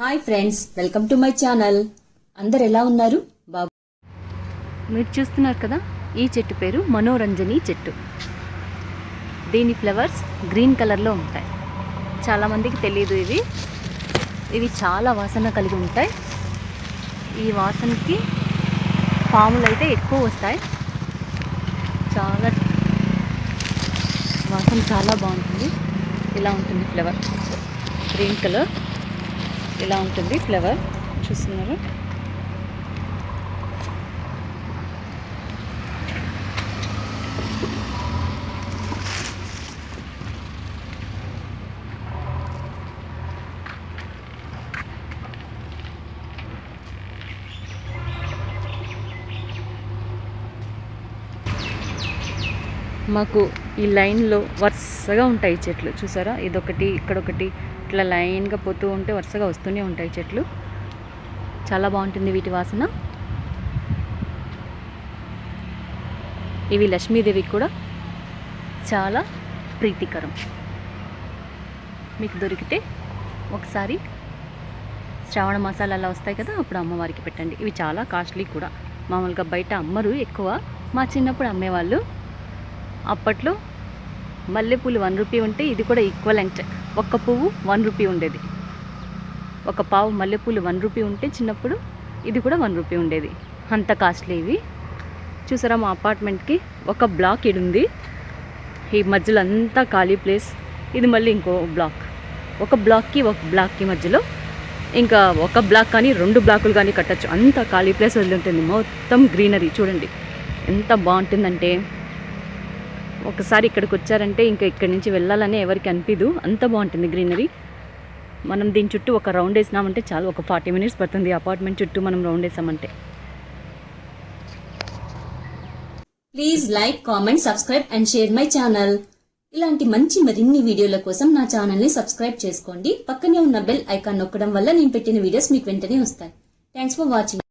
hi friends welcome to my channel అందరు ఎలా ఉన్నారు బాబు మీరు చూస్తున్నారు కదా ఈ చెట్టు పేరు మనోరంజని చెట్టు దీని ఫ్లవర్స్ గ్రీన్ కలర్లో ఉంటాయి చాలామందికి తెలియదు ఇవి ఇవి చాలా వాసన కలిగి ఉంటాయి ఈ వాసనకి పాములు అయితే ఎక్కువ వస్తాయి చాలా వాసన చాలా బాగుంటుంది ఇలా ఉంటుంది ఫ్లవర్ గ్రీన్ కలర్ ఇలా ఉంటుంది ఫ్లవర్ చూస్తున్నారు మాకు ఈ లైన్లో వరుసగా ఉంటాయి చెట్లు చూసారా ఇదొకటి ఇక్కడొకటి ఇట్లా లైన్గా పోతూ ఉంటే వరుసగా వస్తూనే ఉంటాయి చెట్లు చాలా బాగుంటుంది వీటి వాసన ఇవి లక్ష్మీదేవికి కూడా చాలా ప్రీతికరం మీకు దొరికితే ఒకసారి శ్రావణ మాసాలు అలా వస్తాయి కదా అప్పుడు అమ్మవారికి పెట్టండి ఇవి చాలా కాస్ట్లీ కూడా మామూలుగా బయట అమ్మరు ఎక్కువ మా చిన్నప్పుడు అమ్మేవాళ్ళు అప్పట్లో మల్లెపూలు వన్ రూపీ ఉంటే ఇది కూడా ఈక్వలెంట్ ఒక్క పువ్వు వన్ రూపీ ఉండేది ఒక పావు మల్లెపూలు వన్ రూపీ ఉంటే చిన్నప్పుడు ఇది కూడా వన్ రూపీ ఉండేది అంత కాస్ట్లీ ఇవి చూసారా మా అపార్ట్మెంట్కి ఒక బ్లాక్ ఇది ఉంది ఈ మధ్యలో అంతా ఖాళీ ప్లేస్ ఇది మళ్ళీ ఇంకో బ్లాక్ ఒక బ్లాక్కి ఒక బ్లాక్కి మధ్యలో ఇంకా ఒక బ్లాక్ కానీ రెండు బ్లాకులు కానీ కట్టచ్చు అంత ఖాళీ ప్లేస్ వదిలి ఉంటుంది మొత్తం గ్రీనరీ చూడండి ఎంత బాగుంటుందంటే ఒకసారి ఇక్కడికి వచ్చారంటే ఇంకా ఇక్కడి నుంచి వెళ్ళాలని ఎవరికి అనిపించదు అంత బాగుంటుంది గ్రీనరీ మనం దీని చుట్టూ ఒక రౌండ్ వేసినామంటే చాలు ఒక ఫార్టీ మినిట్స్ పడుతుంది అపార్ట్మెంట్ చుట్టూ మనం రౌండ్ వేసామంటే please like comment subscribe and share my channel ఇలాంటి మంచి మరిన్ని వీడియోల కోసం నా ఛానల్ ని సబ్స్క్రైబ్ చేసుకోండి పక్కనే ఉన్న బెల్ ఐకాన్ నొక్కడం వల్ల నేను పెట్టిన వీడియోస్ మీకు వెంటనే వస్తాయి థ్యాంక్స్ ఫర్ వాచింగ్